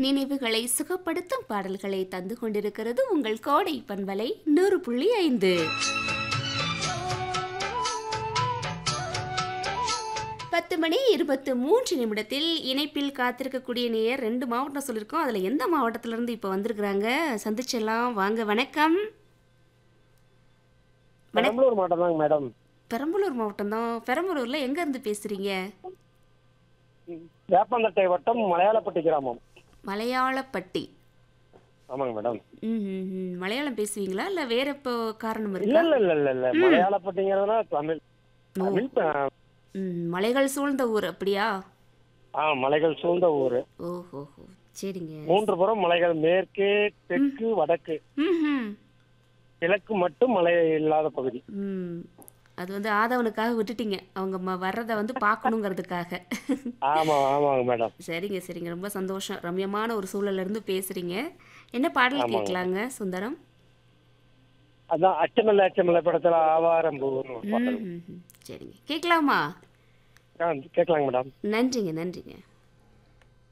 நினைவுகளை சுகப்படுத்தும் பாடல்களை தந்து கொண்டிருக்கிறது உங்கள் கோடை பண்பலை நூறு புள்ளி ஐந்து பத்து மணி இருபத்து மூன்று நிமிடத்தில் இணைப்பில் காத்திருக்கக்கூடிய நேயர் ரெண்டு மாவட்டம் சொல்லியிருக்கோம் அதில் எந்த மாவட்டத்திலிருந்து இப்போ வந்திருக்கிறாங்க சந்திச்செல்லாம் வாங்க வணக்கம் பெரம்பலூர் மாவட்டம் தாங்க மேடம் பெரம்பலூர் மாவட்டம் தான் பெரம்பலூரில் எங்கேருந்து பேசுகிறீங்க வேப்பந்தட்டை வட்டம் மலையாளப்பட்டி கிராமம் மலையாளப்பட்டி ஆமாங்க மேடம் ம் ம், ம். மலையாளம் பேசுவீங்களா இல்லை வேற இப்போ காரணம் இல்ல இருக்கா இல்ல இல்ல இல்ல இல்ல மலையாளப்பட்டிங்கிறதுனா தமிழ் தமிழ் ப- ம் மலைகள் சூழ்ந்த ஊர் அப்படியா ஆ மலைகள் சூழ்ந்த ஊரு ஓஹோ ஹோ சரிங்க மூன்று புறம் மலைகள் மேற்கு தெற்கு வடக்கு ம் கிழக்கு மட்டும் மலை இல்லாத பகுதி ம் அது வந்து ஆதவனுக்காக விட்டுட்டீங்க அவங்க ம வர்றதை வந்து பார்க்கணுங்கிறதுக்காக ஆமா ஆமாங்க மேடம் சரிங்க சரிங்க ரொம்ப சந்தோஷம் ரம்யமான ஒரு சூழல்ல இருந்து பேசுறீங்க என்ன பாடல் ஆமாங்க. கேட்கலாங்க சுந்தரம் அதான் அச்சமில்ல அச்சமில்ல படத்துல ஆவாரம்பூ ம் ம், ம். சரிங்க கேட்கலாமா கேட்கலாங்க மேடம் நன்றிங்க நன்றிங்க